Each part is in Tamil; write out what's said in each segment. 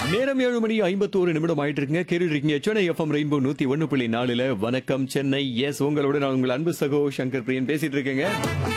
நேரம் ஏழு மணி ஐம்பத்தோரு நிமிடம் ஆயிட்டு இருக்குங்க கேட்டுட்டு இருக்கீங்க சென்னை எஃப்எம் ரெயின்போ நூத்தி ஒன்னு புள்ளி நாலுல வணக்கம் சென்னை எஸ் உங்களோட நான் உங்கள் அன்பு சகோ சங்கர் பிரியன் பேசிட்டு இருக்கேங்க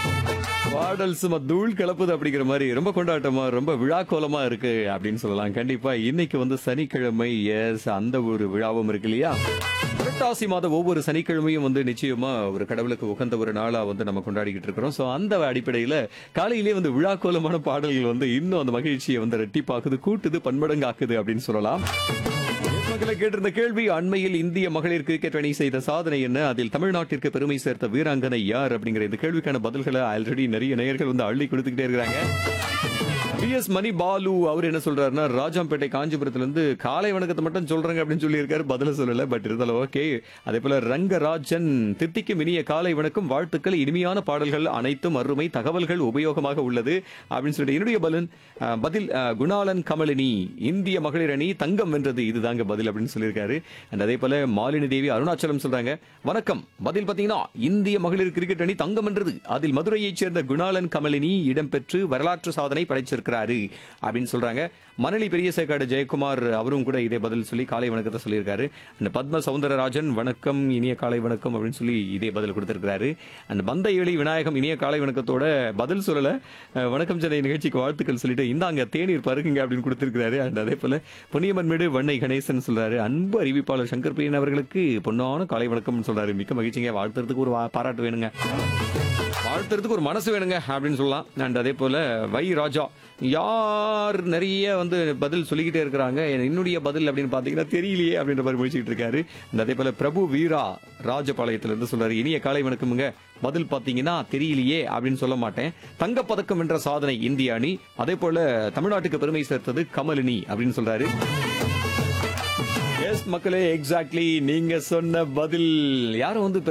பாடல் சும்மா தூள் கலப்புது அப்படிங்கிற மாதிரி ரொம்ப கொண்டாட்டமா ரொம்ப விழா கோலமா இருக்கு அப்படின்னு சொல்லலாம் கண்டிப்பா இன்னைக்கு வந்து சனிக்கிழமை எஸ் அந்த ஒரு விழாவும் இருக்கு இல்லையா புரட்டாசி மாதம் ஒவ்வொரு சனிக்கிழமையும் வந்து நிச்சயமா ஒரு கடவுளுக்கு உகந்த ஒரு நாளா வந்து நம்ம கொண்டாடிக்கிட்டு இருக்கிறோம் சோ அந்த அடிப்படையில காலையிலேயே வந்து விழா கோலமான பாடல்கள் வந்து இன்னும் அந்த மகிழ்ச்சியை வந்து ரெட்டிப்பாக்குது கூட்டுது பன்மடங்காக்குது அப்படின்னு சொல்லலாம் மக்களை கேட்டிருந்த கேள்வி அண்மையில் இந்திய மகளிர் கிரிக்கெட் அணி செய்த சாதனை என்ன அதில் தமிழ்நாட்டிற்கு பெருமை சேர்த்த வீராங்கனை யார் அப்படிங்கிற இந்த கேள்விக்கான பதில்களை ஆல்ரெடி நிறைய நேயர்கள் வந்து அள்ளி கொடுத்துக்கிட்டே இருக்கிறாங்க பி எஸ் மணி பாலு அவர் என்ன சொல்றாருன்னா ராஜாம்பேட்டை காஞ்சிபுரத்துல இருந்து காலை வணக்கத்தை மட்டும் சொல்றாங்க அப்படின்னு சொல்லியிருக்காரு பதில சொல்லல பட் இருந்தாலும் ஓகே அதே போல ரங்கராஜன் தித்திக்கும் இனிய காலை வணக்கம் வாழ்த்துக்கள் இனிமையான பாடல்கள் அனைத்தும் அருமை தகவல்கள் உபயோகமாக உள்ளது அப்படின்னு சொல்லிட்டு என்னுடைய பலன் அஹ், பதில் அஹ், குணாளன் கமலினி இந்திய மகளிர் அணி தங்கம் வென்றது இதுதாங்க பதில் அப்படின்னு சொல்லியிருக்காரு அண்ட் அதே போல மாலினி தேவி அருணாச்சலம் சொல்றாங்க வணக்கம் பதில் பாத்தீங்கன்னா இந்திய மகளிர் கிரிக்கெட் அணி தங்கம் வென்றது அதில் மதுரையைச் சேர்ந்த குணாளன் கமலினி இடம்பெற்று வரலாற்று சாதனை படைச்சிருக்கிறாரு அப்படின்னு சொல்றாங்க மணலி பெரியசேக்காடு ஜெயக்குமார் அவரும் கூட இதே பதில் சொல்லி காலை வணக்கத்தை சொல்லியிருக்காரு அந்த பத்ம சவுந்தரராஜன் வணக்கம் இனிய காலை வணக்கம் அப்படின்னு சொல்லி இதே பதில் கொடுத்திருக்கிறாரு அந்த பந்த ஏழி விநாயகம் இனிய காலை வணக்கத்தோட பதில் சொல்லல அஹ், வணக்கம் சென்னை நிகழ்ச்சிக்கு வாழ்த்துக்கள் சொல்லிட்டு இந்தாங்க தேநீர் பருகுங்க அப்படின்னு கொடுத்திருக்கிறாரு அண்ட் அதே போல பொன்னியம்மன் மேடு வண்ணை கணேசன் சொல்றாரு அன்பு அறிவிப்பாளர் சங்கர் பிரியன் அவர்களுக்கு பொன்னான காலை வணக்கம்னு சொல்றாரு மிக்க மகிழ்ச்சிங்க வாழ்த்துறதுக்கு ஒரு வா- பாராட்டு வேணுங்க வாழ்த்துறதுக்கு ஒரு மனசு வேணுங்க அப்படின்னு சொல்லலாம் அண்ட் அதே போல வை ராஜா யார் நிறைய வந்து பதில் சொல்லிக்கிட்டே இருக்கிறாங்க என்னுடைய பதில் அப்படின்னு பாத்தீங்கன்னா தெரியலையே அப்படின்ற மாதிரி முடிச்சுக்கிட்டு இருக்காரு and அதே போல பிரபு வீரா ராஜபாளையத்துல இருந்து சொல்றாரு இனிய காலை வணக்கமுங்க பதில் பாத்தீங்கன்னா தெரியலையே அப்படின்னு சொல்ல மாட்டேன் தங்கப்பதக்கம் என்ற சாதனை இந்திய அணி அதே போல தமிழ்நாட்டுக்கு பெருமை சேர்த்தது கமலினி அப்படின்னு சொல்றாரு எஸ் மக்களே எக்ஸாக்ட்லி நீங்க சொன்ன பதில் யாரும் வந்து